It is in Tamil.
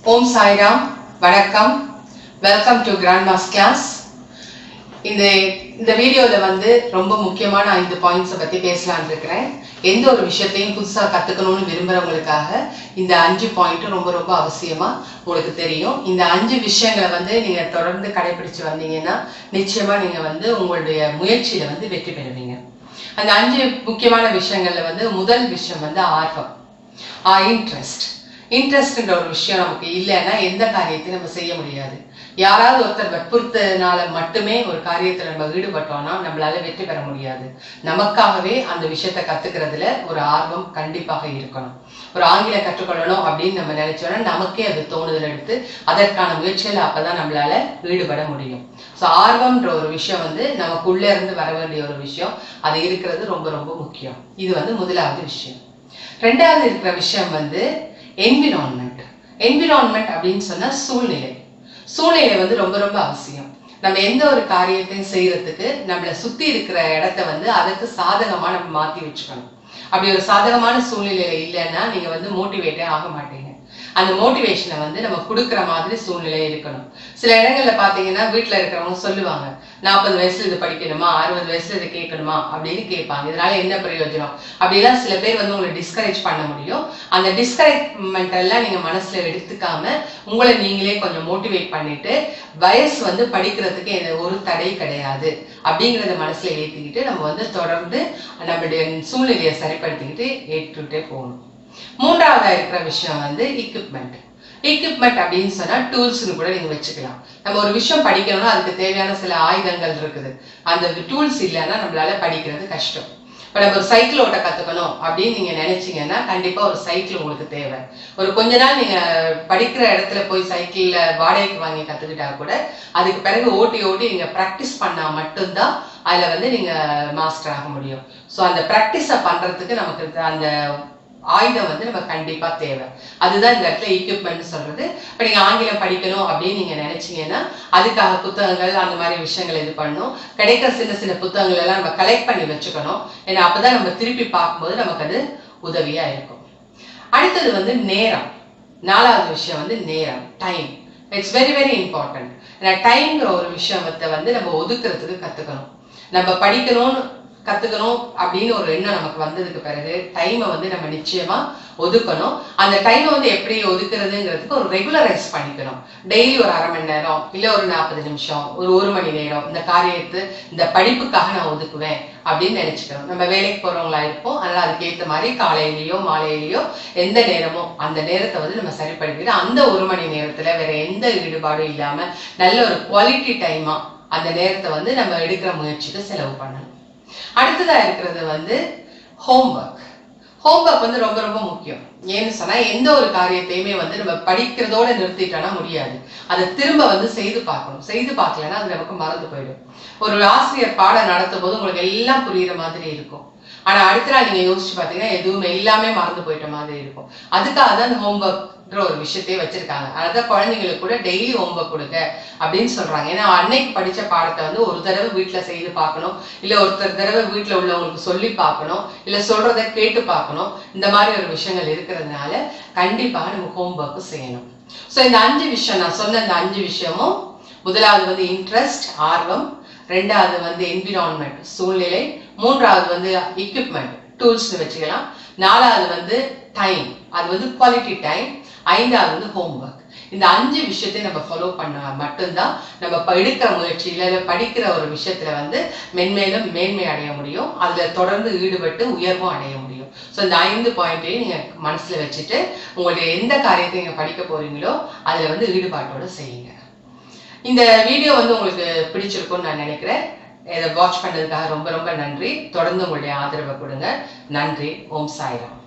ஓம் சாய்ராம் வணக்கம் welcome to grand mass class இந்த இந்த வீடியோவில் வந்து ரொம்ப முக்கியமான ஐந்து பாயிண்ட்ஸை பற்றி பேசலாம்னு இருக்கிறேன் எந்த ஒரு விஷயத்தையும் புதுசாக கற்றுக்கணும்னு விரும்புகிறவங்களுக்காக இந்த அஞ்சு பாயிண்ட்டும் ரொம்ப ரொம்ப அவசியமாக உங்களுக்கு தெரியும் இந்த அஞ்சு விஷயங்களை வந்து நீங்கள் தொடர்ந்து கடைபிடிச்சு வந்தீங்கன்னா நிச்சயமாக நீங்கள் வந்து உங்களுடைய முயற்சியில் வந்து வெற்றி பெறுவீங்க அந்த அஞ்சு முக்கியமான விஷயங்கள்ல வந்து முதல் விஷயம் வந்து ஆர்வம் இன்ட்ரெஸ்ட் இன்ட்ரெஸ்ட்ன்ற ஒரு விஷயம் நமக்கு இல்லைன்னா எந்த காரியத்தையும் நம்ம செய்ய முடியாது யாராவது ஒருத்தர் வற்புறுத்தனால மட்டுமே ஒரு காரியத்துல நம்ம ஈடுபட்டோம்னா நம்மளால வெற்றி பெற முடியாது நமக்காகவே அந்த விஷயத்த கத்துக்கிறதுல ஒரு ஆர்வம் கண்டிப்பாக இருக்கணும் ஒரு ஆங்கிலம் கற்றுக்கொள்ளணும் அப்படின்னு நம்ம நினைச்சோம்னா நமக்கே அது தோணுதல் எடுத்து அதற்கான முயற்சிகள் அப்பதான் நம்மளால ஈடுபட முடியும் ஸோ ஆர்வம்ன்ற ஒரு விஷயம் வந்து நமக்குள்ள இருந்து வர வேண்டிய ஒரு விஷயம் அது இருக்கிறது ரொம்ப ரொம்ப முக்கியம் இது வந்து முதலாவது விஷயம் ரெண்டாவது இருக்கிற விஷயம் வந்து என்விரான்மெண்ட் என்விரான்மெண்ட் அப்படின்னு சொன்னா சூழ்நிலை சூழ்நிலை வந்து ரொம்ப ரொம்ப அவசியம் நம்ம எந்த ஒரு காரியத்தையும் செய்யறதுக்கு நம்மளை சுத்தி இருக்கிற இடத்த வந்து அதுக்கு சாதகமா நம்ம மாத்தி வச்சுக்கணும் அப்படி ஒரு சாதகமான சூழ்நிலையில இல்லைன்னா நீங்க வந்து மோட்டிவேட்டே ஆக மாட்டீங்க அந்த மோட்டிவேஷனை வந்து நம்ம கொடுக்குற மாதிரி சூழ்நிலை இருக்கணும் சில இடங்கள்ல பாத்தீங்கன்னா வீட்டுல இருக்கிறவங்க சொல்லுவாங்க நாற்பது வயசுல இது படிக்கணுமா அறுபது வயசுல இது கேட்கணுமா அப்படின்னு கேட்பாங்க இதனால என்ன பிரயோஜனம் அப்படிலாம் சில பேர் வந்து உங்களை டிஸ்கரேஜ் பண்ண முடியும் அந்த டிஸ்கரேஜ்மெண்ட் எல்லாம் நீங்க மனசுல எடுத்துக்காம உங்களை நீங்களே கொஞ்சம் மோட்டிவேட் பண்ணிட்டு வயசு வந்து படிக்கிறதுக்கு எந்த ஒரு தடை கிடையாது அப்படிங்கிறத மனசுல ஏத்திக்கிட்டு நம்ம வந்து தொடர்ந்து நம்மளுடைய சூழ்நிலையை சரிப்படுத்திக்கிட்டு ஏற்றுக்கிட்டே போகணும் மூன்றாவதா இருக்கிற விஷயம் வந்து எக்யூப்மெண்ட் எக்யூப்மெண்ட் அப்படின்னு சொன்னா டூல்ஸ்னு கூட நீங்க வச்சுக்கலாம் நம்ம ஒரு விஷயம் படிக்கணும்னா அதுக்கு தேவையான சில ஆயுதங்கள் இருக்குது அந்த டூல்ஸ் இல்லைன்னா நம்மளால படிக்கிறது கஷ்டம் இப்போ நம்ம ஒரு சைக்கிள் ஓட்ட கத்துக்கணும் அப்படின்னு நீங்க நினைச்சீங்கன்னா கண்டிப்பா ஒரு சைக்கிள் உங்களுக்கு தேவை ஒரு கொஞ்ச நாள் நீங்க படிக்கிற இடத்துல போய் சைக்கிள்ல வாடகைக்கு வாங்கி கத்துக்கிட்டா கூட அதுக்கு பிறகு ஓட்டி ஓட்டி நீங்க ப்ராக்டிஸ் பண்ணா மட்டும்தான் அதுல வந்து நீங்க மாஸ்டர் ஆக முடியும் ஸோ அந்த ப்ராக்டிஸை பண்றதுக்கு நமக்கு அந்த ஆயுதம் வந்து நம்ம கண்டிப்பா தேவை அதுதான் இந்த இடத்துல எக்யூப்மெண்ட் சொல்றது இப்போ நீங்க ஆங்கிலம் படிக்கணும் அப்படின்னு நீங்க நினைச்சீங்கன்னா அதுக்காக புத்தகங்கள் அந்த மாதிரி விஷயங்கள் இது பண்ணணும் கிடைக்கிற சின்ன சின்ன புத்தகங்கள் எல்லாம் நம்ம கலெக்ட் பண்ணி வச்சுக்கணும் ஏன்னா அப்பதான் நம்ம திருப்பி பார்க்கும்போது நமக்கு அது உதவியா இருக்கும் அடுத்தது வந்து நேரம் நாலாவது விஷயம் வந்து நேரம் time it's very very important ஏன்னா டைம்ங்கிற ஒரு விஷயத்தை வந்து நம்ம ஒதுக்குறதுக்கு கத்துக்கணும் நம்ம படிக்கணும்னு கத்துக்கணும் அப்படின்னு ஒரு எண்ணம் நமக்கு வந்ததுக்கு பிறகு டைமை வந்து நம்ம நிச்சயமா ஒதுக்கணும் அந்த டைமை வந்து எப்படி ஒதுக்குறதுங்கிறதுக்கு ஒரு ரெகுலரைஸ் பண்ணிக்கணும் டெய்லி ஒரு அரை மணி நேரம் இல்ல ஒரு நாற்பது நிமிஷம் ஒரு ஒரு மணி நேரம் இந்த காரியத்து இந்த படிப்புக்காக நான் ஒதுக்குவேன் அப்படின்னு நினைச்சுக்கணும் நம்ம வேலைக்கு போறவங்களா இருப்போம் அதனால அதுக்கு ஏத்த மாதிரி காலையிலயோ மாலையிலயோ எந்த நேரமோ அந்த நேரத்தை வந்து நம்ம சரிப்படுத்திட்டு அந்த ஒரு மணி நேரத்துல வேற எந்த ஈடுபாடும் இல்லாம நல்ல ஒரு குவாலிட்டி டைமா அந்த நேரத்தை வந்து நம்ம எடுக்கிற முயற்சிக்கு செலவு பண்ணணும் அடுத்ததா இருக்கிறது வந்து ஹோம்ஒர்க் ஹோம்ஒர்க் வந்து ரொம்ப ரொம்ப முக்கியம் ஏன்னு சொன்னா எந்த ஒரு காரியத்தையுமே வந்து நம்ம படிக்கிறதோட நிறுத்திட்டோம்னா முடியாது அதை திரும்ப வந்து செய்து பார்க்கணும் செய்து பார்க்கலன்னா அது நமக்கு மறந்து போயிடும் ஒரு ஆசிரியர் பாடம் நடத்தும் போது உங்களுக்கு எல்லாம் புரியுற மாதிரி இருக்கும் ஆனா அடுத்த நாள் நீங்க யோசிச்சு பாத்தீங்கன்னா எதுவுமே எல்லாமே மறந்து போயிட்ட மாதிரி இருக்கும் அதுக்காக தான் அந்த ஹோம்ஒர்க்ன்ற ஒரு விஷயத்தையே வச்சிருக்காங்க அதான் குழந்தைங்களுக்கு கூட டெய்லி ஹோம்ஒர்க் கொடுங்க அப்படின்னு சொல்றாங்க ஏன்னா அன்னைக்கு படிச்ச பாடத்தை வந்து ஒரு தடவை வீட்டுல செய்து பார்க்கணும் இல்ல ஒருத்தர் தடவை வீட்டுல உள்ளவங்களுக்கு சொல்லி பார்க்கணும் இல்ல சொல்றத கேட்டு பார்க்கணும் இந்த மாதிரி ஒரு விஷயங்கள் இருக்கிறதுனால கண்டிப்பா நம்ம ஹோம்ஒர்க் செய்யணும் ஸோ இந்த அஞ்சு விஷயம் நான் சொன்ன இந்த அஞ்சு விஷயமும் முதலாவது வந்து இன்ட்ரெஸ்ட் ஆர்வம் ரெண்டாவது வந்து என்விரான்மெண்ட் சூழ்நிலை மூன்றாவது வந்து எக்யூப்மெண்ட் டூல்ஸ்னு வச்சுக்கலாம் நாலாவது வந்து டைம் அது வந்து குவாலிட்டி டைம் ஐந்தாவது வந்து ஹோம்ஒர்க் இந்த அஞ்சு விஷயத்தையும் நம்ம ஃபாலோ பண்ண மட்டும்தான் நம்ம இப்போ எடுக்கிற முயற்சியில இல்லை படிக்கிற ஒரு விஷயத்துல வந்து மென்மேலும் மேன்மை அடைய முடியும் அதுல தொடர்ந்து ஈடுபட்டு உயர்வும் அடைய முடியும் ஸோ இந்த ஐந்து பாயிண்ட்டையும் நீங்க மனசுல வச்சுட்டு உங்களுடைய எந்த காரியத்தை நீங்க படிக்க போறீங்களோ அதுல வந்து ஈடுபாட்டோட செய்யுங்க இந்த வீடியோ வந்து உங்களுக்கு பிடிச்சிருக்கும்னு நான் நினைக்கிறேன் இதை வாட்ச் பண்ணதுக்காக ரொம்ப ரொம்ப நன்றி தொடர்ந்து உங்களுடைய ஆதரவை கொடுங்க நன்றி ஓம் சாய்ராம்